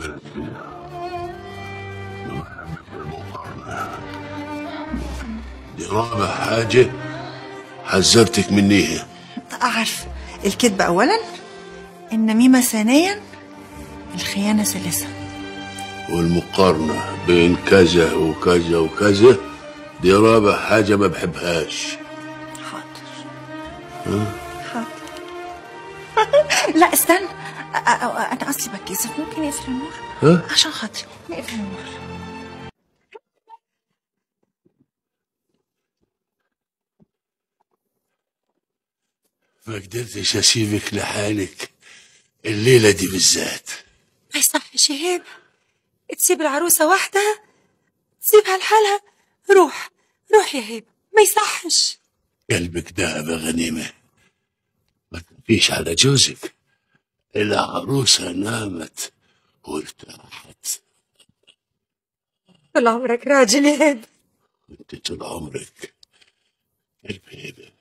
دي رابع حاجة حذرتك منيها أعرف الكذب أولا النميمة ثانيا الخيانة ثالثا والمقارنة بين كذا وكذا وكذا دي رابع حاجة ما بحبهاش حاضر حاضر لا استنى أ- أ- أنا أصلي بتكسف ممكن يقفل النور ها؟ عشان خاطري نقفل النور ما قدرتش أسيبك لحالك الليلة دي بالذات ما يصحش يا هيب تسيب العروسة وحدها تسيبها لحالها روح روح يا هيب ما يصحش قلبك دهب يا غنيمة ما تبكيش على جوزك العروسة نامت وارتاحت طول عمرك راجل يا هيب انت طول عمرك قلب هبة